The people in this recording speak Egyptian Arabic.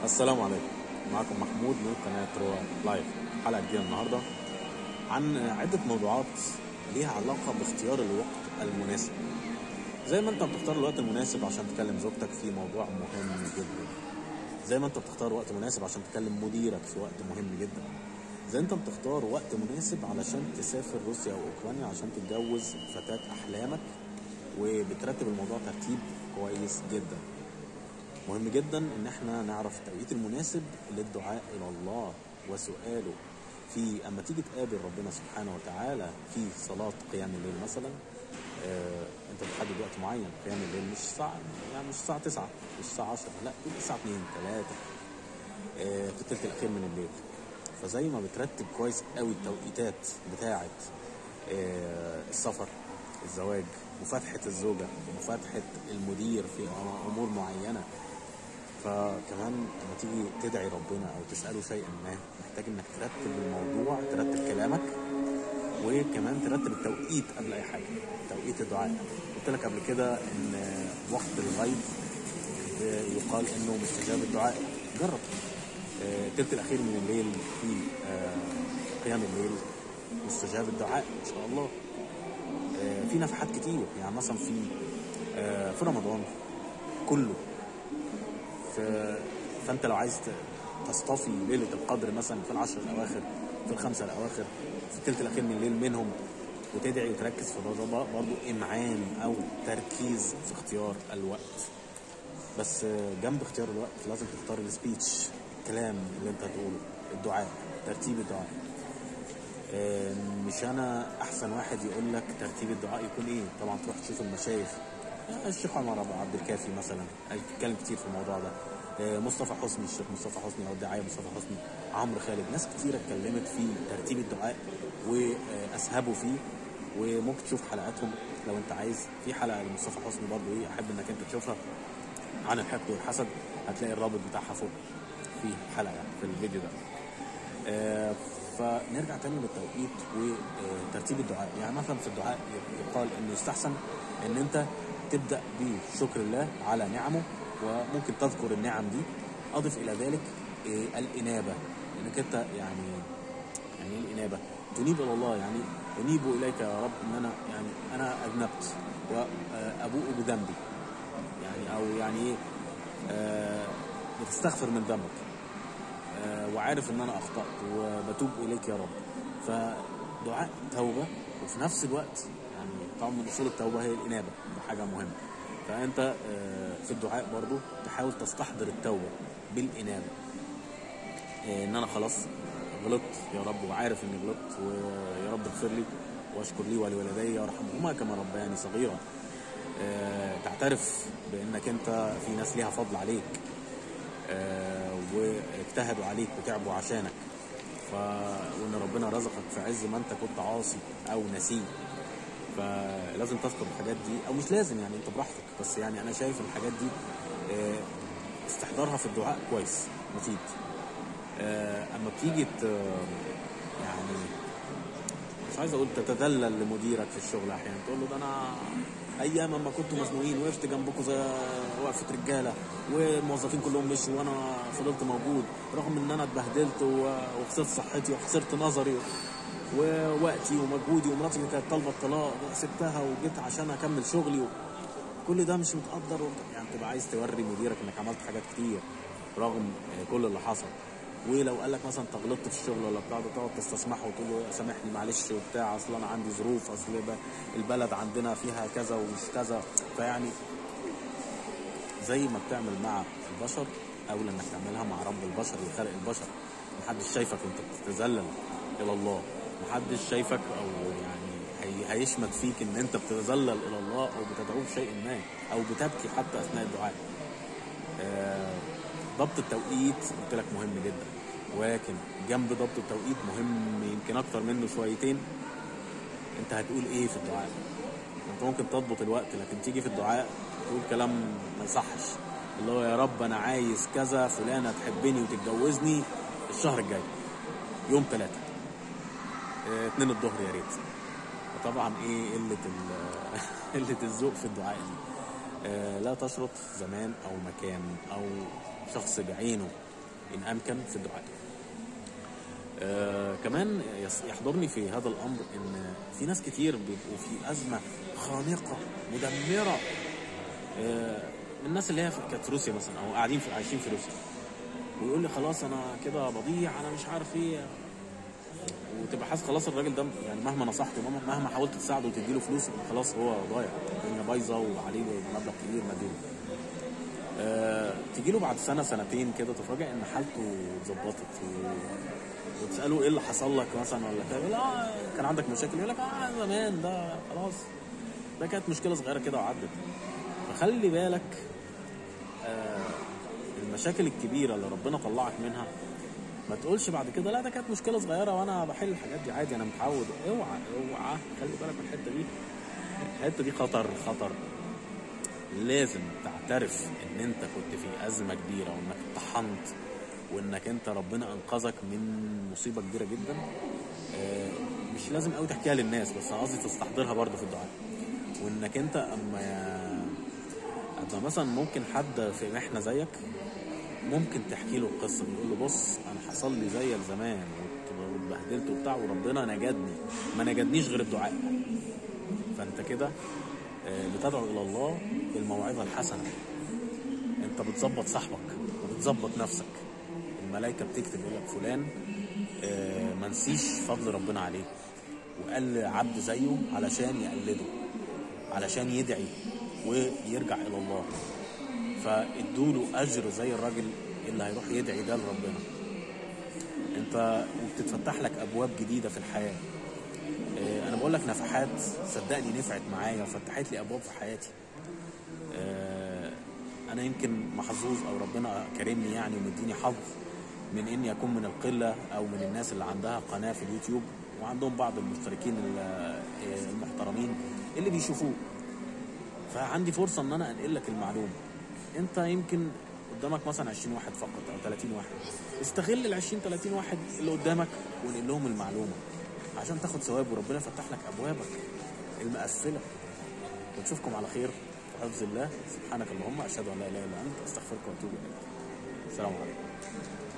السلام عليكم معكم محمود من قناة روا لايف حلقة جديدة النهاردة عن عدة موضوعات ليها علاقة باختيار الوقت المناسب زي ما انت بتختار الوقت المناسب عشان تكلم زوجتك في موضوع مهم جدا زي ما انت بتختار وقت مناسب عشان تكلم مديرك في وقت مهم جدا زي انت بتختار وقت مناسب علشان تسافر روسيا او اوكرانيا عشان تتجوز فتاة احلامك وبترتب الموضوع ترتيب كويس جدا مهم جدا ان احنا نعرف التوقيت المناسب للدعاء الى الله وسؤاله في اما تيجي تقابل ربنا سبحانه وتعالى في صلاه قيام الليل مثلا آه انت بتحدد وقت معين قيام الليل مش الساعه يعني مش الساعه 9 مش الساعه 10 لا تبقى الساعه 2 3 آه في الثلث الاخير من الليل فزي ما بترتب كويس قوي التوقيتات بتاعه آه السفر الزواج مفاتحة الزوجة مفاتحة المدير في أمور معينة فكمان لما تيجي تدعي ربنا أو تسأله شيئا ما محتاج إنك ترتب الموضوع ترتب كلامك وكمان ترتب التوقيت قبل أي حاجة توقيت الدعاء قلت لك قبل كده إن وقت الغيب يقال إنه مستجاب الدعاء جرب التلت الأخير من الليل في قيام الليل مستجاب الدعاء إن شاء الله في نفحات كتير يعني مثلا في في رمضان كله في فانت لو عايز تصطفي ليله القدر مثلا في العشر الاواخر في الخمسه الاواخر في الثلث الاخير من الليل منهم وتدعي وتركز في الموضوع برضه امعان او تركيز في اختيار الوقت بس جنب اختيار الوقت لازم تختار السبيتش الكلام اللي انت هتقوله الدعاء ترتيب الدعاء مش انا احسن واحد يقول لك ترتيب الدعاء يكون ايه طبعا تروح تشوف المشايخ الشيخ عمر عبد الكافي مثلا اتكلم كتير في الموضوع ده مصطفى حسني الشيخ مصطفى حسني او الداعيه مصطفى حسني عمرو خالد ناس كتيره اتكلمت في ترتيب الدعاء واسهبوا فيه وممكن تشوف حلقاتهم لو انت عايز في حلقه لمصطفى حسني برضو ايه احب انك انت تشوفها عن الحقد والحسد هتلاقي الرابط بتاعها فوق في حلقه في الفيديو ده فنرجع تاني للتوقيت وترتيب الدعاء يعني مثلا في الدعاء يقال انه يستحسن ان انت تبدا بشكر الله على نعمه وممكن تذكر النعم دي اضف الى ذلك الانابه انك انت يعني يعني ايه الانابه تنيب الى الله يعني انيب اليك يا رب ان انا يعني انا اذنبت وابوء بذنبي يعني او يعني ايه بتستغفر من ذنبك وعارف ان انا اخطات وبتوب اليك يا رب فدعاء توبه وفي نفس الوقت يعني طبعا من اصول التوبه هي الانابه ده حاجه مهمه فانت في الدعاء برضو تحاول تستحضر التوبه بالانابه ان انا خلاص غلطت يا رب وعارف اني غلطت ويا رب اغفر لي واشكر لي ولوالدي وارحمهما كما ربياني صغيرا تعترف بانك انت في ناس ليها فضل عليك واجتهدوا عليك وتعبوا عشانك ف... وان ربنا رزقك في عز ما انت كنت عاصي او نسيه فلازم تذكر الحاجات دي او مش لازم يعني انت براحتك بس يعني انا شايف الحاجات دي استحضارها في الدعاء كويس مفيد اما بتيجي يعني مش عايز اقول تتذلل لمديرك في الشغل احيانا تقول له ده انا ايام اما كنتوا مزنوقين وقفت جنبكم زي وقفه رجاله والموظفين كلهم مشوا وانا فضلت موجود رغم ان انا اتبهدلت وخسرت صحتي وخسرت نظري ووقتي ومجهودي ومراتي اللي كانت طالبه الطلاق سبتها وجيت عشان اكمل شغلي كل ده مش متقدر يعني تبقى عايز توري مديرك انك عملت حاجات كتير رغم كل اللي حصل ولو قال لك مثلا انت غلطت في الشغل ولا بتاع تقعد تستسمحه وتقول له سامحني معلش وبتاع اصل انا عندي ظروف اصل البلد عندنا فيها كذا ومش كذا فيعني زي ما بتعمل مع البشر اولى انك تعملها مع رب البشر وخالق البشر محدش شايفك وانت بتتذلل الى الله محدش شايفك او يعني هي هيشمت فيك ان انت بتتذلل الى الله او بتدعوه بشيء ما او بتبكي حتى اثناء الدعاء آه ضبط التوقيت قلت لك مهم جدا ولكن جنب ضبط التوقيت مهم يمكن اكتر منه شويتين انت هتقول ايه في الدعاء انت ممكن تضبط الوقت لكن تيجي في الدعاء تقول كلام ما يصحش اللي هو يا رب انا عايز كذا فلانه تحبني وتتجوزني الشهر الجاي يوم ثلاثة اه اتنين الظهر يا ريت طبعا ايه قله قله الذوق في الدعاء دي آه لا تشرط زمان او مكان او شخص بعينه ان امكن في الدعاء آه كمان يس- يحضرني في هذا الامر ان في ناس كتير بيبقوا في ازمه خانقه مدمره آه من الناس اللي هي في- كانت في روسيا مثلا او قاعدين في عايشين في روسيا ويقول لي خلاص انا كده بضيع انا مش عارف ايه وتبقى حاسس خلاص الراجل ده يعني مهما نصحته مهما مهما حاولت تساعده وتديله فلوس خلاص هو ضايع الدنيا بايظه وعليه مبلغ كبير مديون أه تيجي له بعد سنه سنتين كده تفاجئ ان حالته اتظبطت و... وتساله ايه اللي حصل لك مثلا ولا كده يقول اه كان عندك مشاكل يقول لك اه زمان ده خلاص ده كانت مشكله صغيره كده وعدت فخلي بالك آه المشاكل الكبيره اللي ربنا طلعك منها ما تقولش بعد كده لا ده كانت مشكله صغيره وانا بحل الحاجات دي عادي انا متعود اوعى اوعى خلي بالك من الحته دي الحته دي خطر خطر لازم تعترف ان انت كنت في ازمه كبيره وانك اتطحنت وانك انت ربنا انقذك من مصيبه كبيره جدا آه، مش لازم قوي تحكيها للناس بس انا قصدي تستحضرها برضه في الدعاء وانك انت اما اما مثلا ممكن حد في محنه زيك ممكن تحكي له القصه دي تقول له بص انا حصل لي زيك زمان وات- واتبهدلت وبتاع وربنا نجدني ما نجدنيش غير الدعاء فانت كده آه، بتدعو الى الله بالموعظه الحسنه انت بتظبط صاحبك وبتظبط نفسك الملائكه بتكتب يقول لك فلان آه، ما نسيش فضل ربنا عليه وقال عبد زيه علشان يقلده علشان يدعي ويرجع الى الله فادوا له اجر زي الراجل اللي هيروح يدعي ده لربنا انت وبتتفتح لك ابواب جديده في الحياه آه، انا بقول لك نفحات صدقني نفعت معايا وفتحت لي ابواب في حياتي آه، انا يمكن محظوظ او ربنا كرمني يعني ومديني حظ من اني اكون من القله او من الناس اللي عندها قناه في اليوتيوب وعندهم بعض المشتركين ال- آه، المحترمين اللي بيشوفوه فعندي فرصه ان انا انقل لك المعلومه انت يمكن قدامك مثلا 20 واحد فقط او 30 واحد استغل ال 20 30 واحد اللي قدامك وانقل لهم المعلومه عشان تاخد ثواب وربنا يفتح لك ابوابك المقفله ونشوفكم على خير في حفظ الله سبحانك اللهم اشهد ان لا اله الا انت استغفرك واتوب اليك السلام عليكم